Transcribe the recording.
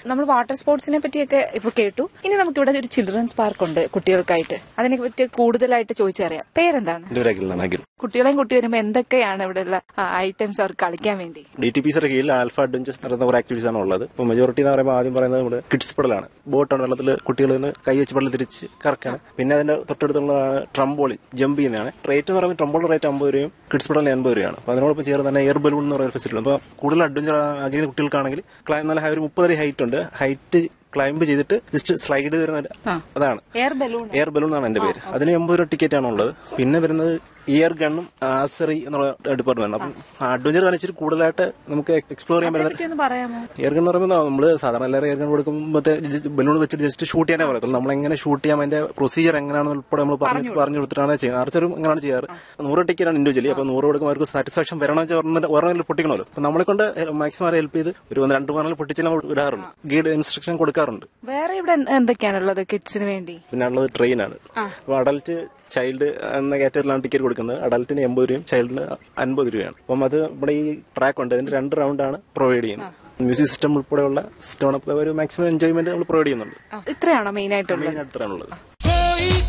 നമ്മൾ വാട്ടർ സ്പോർട്സിനെ പറ്റിയൊക്കെ ഇപ്പൊ കേട്ടു ഇനി നമുക്ക് ഇവിടെ ഒരു ചിൽഡ്രൻസ് പാർക്ക് ഉണ്ട് കുട്ടികൾക്കായിട്ട് അതിനെ പറ്റി കൂടുതലായിട്ട് ചോദിച്ചറിയാം പേരെന്താണ് എന്റെ പേര് അഖിൽ എന്നാണ് അഖിൽ കുട്ടികളെയും കുട്ടി വരുമ്പോൾ എന്തൊക്കെയാണ് ഇവിടെയുള്ള ഐറ്റംസ് അവർക്ക് കളിക്കാൻ വേണ്ടി ഡി ടി പി സിയുടെ കീഴിൽ ആൽഫ അഡ്വഞ്ചേഴ്സ് നടത്തുന്ന കുറെ ആക്ടിവിറ്റീസ് ആണ് ഉള്ളത് ഇപ്പൊ മെജോറിറ്റി എന്ന് പറയുമ്പോൾ ആദ്യം പറയുന്നത് നമ്മുടെ കിഡ്സ് പടലാണ് ബോട്ടാണ് വെള്ളത്തിൽ കുട്ടികൾ നിന്ന് കൈ വെച്ച് പടൽ തിരിച്ച് കറക്കാണ് പിന്നെ അതിന്റെ തൊട്ടടുത്തുള്ള ട്രംബോളി ജമ്പ് ചെയ്യുന്നതാണ് റേറ്റ് എന്ന് പറയുമ്പോൾ ട്രംബോൾ റേറ്റ് അമ്പത് രൂപയും കിഡ്സ് പടലിന് എൺപത് രൂപയാണ് അപ്പൊ അതിനോടൊപ്പം ചേർന്ന് തന്നെ എയർ ബലൂൺ എന്ന് പറയുന്ന ഫെസിലിറ്റി അപ്പൊ കൂടുതൽ അഡ്വഞ്ചർ ആഗ്രഹിക്കുന്ന കുട്ടികൾക്കാണെങ്കിൽ ക്ലൈം നല്ല ഒരു മുപ്പത് അടി ഹൈറ്റ് ഉണ്ട് ഹൈറ്റ് ക്ലൈംബ് ചെയ്തിട്ട് ജസ്റ്റ് സ്ലൈഡ് വരുന്ന ഒരു- അതാണ് എയർ ബലൂൺ എയർ ബലൂൺ എന്നാണ് എന്റെ പേര് അതിന് എൺപത് രൂപ ടിക്കറ്റ് ആണ് ഉള്ളത് പിന്നെ വരുന്നത് ഇയർ ഗണ്ണും ആസറി എന്നുള്ള ഡിപ്പാർട്ട്മെന്റ് അപ്പം അഡ്വഞ്ചർ കാണിച്ചിട്ട് കൂടുതലായിട്ട് നമുക്ക് എക്സ്പ്ലോർ ചെയ്യാൻ പറ്റുന്ന ഒന്ന് പറയാമോ എയർ ഗൺ എന്ന് പറയുമ്പോൾ നമ്മള് സാധാരണ എല്ലാവരും എയർ ഗൺ കൊടുക്കുമ്പോൾ ബലൂൺ വെച്ചിട്ട് ജസ്റ്റ് ഷൂട്ട് ചെയ്യാനേ പറയത്തുള്ളൂ നമ്മൾ എങ്ങനെ ഷൂട്ട് ചെയ്യാം അതിന്റെ പ്രൊസീജിയർ എങ്ങനെയാണെന്ന് ഉൾപ്പെടെ നമ്മൾ പറഞ്ഞു പറഞ്ഞു കൊടുത്തിട്ടാണ് ചെയ്യുന്നത് ആർച്ചറും അങ്ങനെയാണ് ചെയ്യാറ് നൂറ് ടിക്കറ്റ് ആണ് ഇൻഡിവിജ്വലി അപ്പൊ നൂറ് കൊടുക്കുമ്പോൾ അവർക്ക് സാറ്റിസ്ഫാക്ഷൻ വരണമെന്ന് വെച്ചാൽ ഒരെണ്ണം പൊട്ടിക്കണമല്ലോ അപ്പൊ നമ്മളെ കൊണ്ട് മാക്സിമം അവരെ ഹെൽപ്പ് ചെയ്ത് ഒരു ഒന്ന് രണ്ട് മൂന്നാല് പൊട്ടിച്ച് നമ്മൾ വിടാറുണ്ട് ഗൈഡ് ഇൻസ്ട്രക്ഷൻ കൊടുക്കാറുണ്ട് വേറെ ഇവിടെ എന്ത്- എന്തൊക്കെയാണുള്ളത് കിഡ്സിന് വേണ്ടി പിന്നെ ഉള്ളത് ട്രെയിനാണ് അപ്പൊ അഡൽറ്റ് ചൈൽഡ് എന്ന കാറ്റഗറിയിലാണ് ടിക്കറ്റ് കൊടുക്കുന്നത് അഡൽറ്റിന് എൺപത് രൂപയും ചൈൽഡിന് അൻപത് രൂപയാണ് അപ്പം അത് ഇവിടെ ഈ ട്രാക്ക് ഉണ്ട് അതിന്റെ രണ്ട് റൗണ്ടാണ് പ്രൊവൈഡ് ചെയ്യുന്നത് മ്യൂസിക് സിസ്റ്റം ഉൾപ്പെടെയുള്ള സിസ്റ്റമാണ് ഒരു മാക്സിമം എൻജോയ്മെന്റ് നമ്മൾ പ്രൊവൈഡ് ചെയ്യുന്നുണ്ട് ഇത്രയാണോ മെയിൻ ആയിട്ടുള്ളത് മെയിൻ അടുത്താണ് ഉള്ളത്